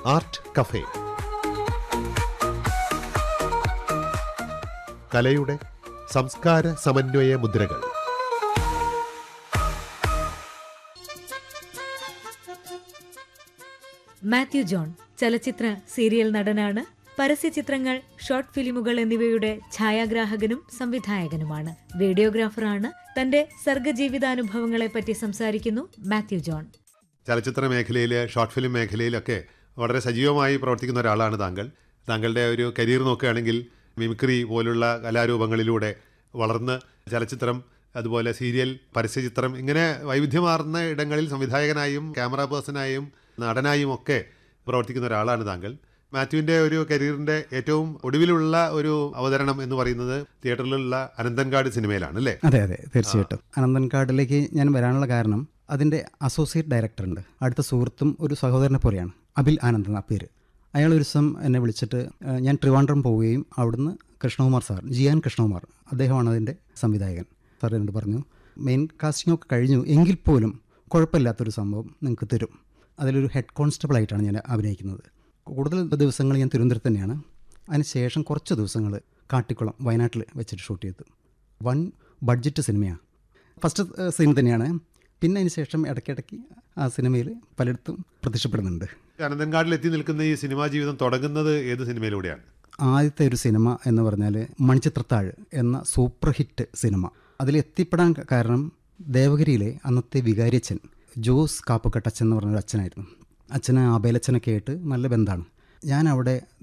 art cafe കലയുടെ സംസ്കാര സമന്വയ മുദ്രകൾ മാത്യു ജോൺ ചലച്ചിത്ര സീരിയൽ നടനാണ് പരസ്യചിത്രങ്ങൾ ഷോർട്ട് ഫിലിമുകൾ എന്നിവയുടെ ഛായാഗ്രാഹകനും സംവിധായകനുമാണ് വീഡിയോഗ്രാഫറാണ് തന്റെ സർഗജീവിതാനുഭവങ്ങളെപ്പറ്റി സംസാരിക്കുന്നു മാത്യു ജോൺ ചലച്ചിത്ര മേഖലയിൽ ഷോർട്ട് ഫിലിം മേഖലയിലൊക്കെ വളരെ സജീവമായി പ്രവർത്തിക്കുന്ന ഒരാളാണ് താങ്കൾ താങ്കളുടെ ഒരു കരിയർ നോക്കുകയാണെങ്കിൽ മിമിക്രി പോലുള്ള കലാരൂപങ്ങളിലൂടെ വളർന്ന് ചലച്ചിത്രം അതുപോലെ സീരിയൽ പരസ്യചിത്രം ഇങ്ങനെ വൈവിധ്യമാർന്ന ഇടങ്ങളിൽ സംവിധായകനായും ക്യാമറ പേഴ്സണായും നടനായും ഒക്കെ പ്രവർത്തിക്കുന്ന ഒരാളാണ് താങ്കൾ മാത്യുവിൻ്റെ ഒരു കരിയറിൻ്റെ ഏറ്റവും ഒടുവിലുള്ള ഒരു അവതരണം എന്ന് പറയുന്നത് തിയേറ്ററിലുള്ള അനന്തൻകാട് സിനിമയിലാണ് അല്ലേ അതെ അതെ തീർച്ചയായിട്ടും അനന്തൻകാടിലേക്ക് ഞാൻ വരാനുള്ള കാരണം അതിൻ്റെ അസോസിയേറ്റ് ഡയറക്ടർ ഉണ്ട് അടുത്ത സുഹൃത്തും ഒരു സഹോദരനെ പോലെയാണ് അബിൽ ആനന്ദ് എന്ന പേര് അയാൾ ഒരു ദിവസം എന്നെ വിളിച്ചിട്ട് ഏഹ്, ഞാൻ ട്രിവാൻഡ്രം പോവുകയും അവിടുന്ന് കൃഷ്ണകുമാർ സാർ ജിയാൻ കൃഷ്ണകുമാർ അദ്ദേഹമാണ് അതിൻ്റെ സംവിധായകൻ സാർ എന്നോട് പറഞ്ഞു മെയിൻ കാസ്റ്റിംഗ് ഒക്കെ കഴിഞ്ഞു എങ്കിൽ പോലും കുഴപ്പമില്ലാത്തൊരു സംഭവം നിങ്ങൾക്ക് തരും അതിലൊരു ഹെഡ് കോൺസ്റ്റബിൾ ആയിട്ടാണ് ഞാൻ അഭിനയിക്കുന്നത് കൂടുതൽ ദിവസങ്ങൾ ഞാൻ തിരുവനന്തപുരത്ത് തന്നെയാണ് അതിനുശേഷം കുറച്ച് ദിവസങ്ങൾ കാട്ടിക്കുളം വയനാട്ടിൽ വെച്ചിട്ട് ഷൂട്ട് ചെയ്തു വൺ ബഡ്ജറ്റ് സിനിമയാണ് ഫസ്റ്റ് സീൻ തന്നെയാണ് പിന്നെ അതിന് ശേഷം ഇടയ്ക്കിടയ്ക്ക് ആ സിനിമയിൽ പലയിടത്തും പ്രത്യക്ഷപ്പെടുന്നുണ്ട് അനന്തൻകാടിൽ എത്തി നിൽക്കുന്ന ഈ സിനിമാ ജീവിതം തുടങ്ങുന്നത് ഏത് സിനിമയിലൂടെയാണ് ആദ്യത്തെ ഒരു സിനിമ എന്ന് പറഞ്ഞാൽ മണിച്ചിത്രത്താഴ് എന്ന സൂപ്പർ ഹിറ്റ് സിനിമ അതിൽ എത്തിപ്പെടാൻ ക- കാരണം ദേവഗിരിയിലെ അന്നത്തെ വികാരിയച്ഛൻ ജോസ് കാപ്പക്കട്ടച്ചൻ എന്ന് പറഞ്ഞൊരു അച്ഛനായിരുന്നു അച്ഛന് ആബേലച്ഛനൊക്കെ ആയിട്ട് നല്ല ബന്ധമാണ് ഞാൻ അവിടെ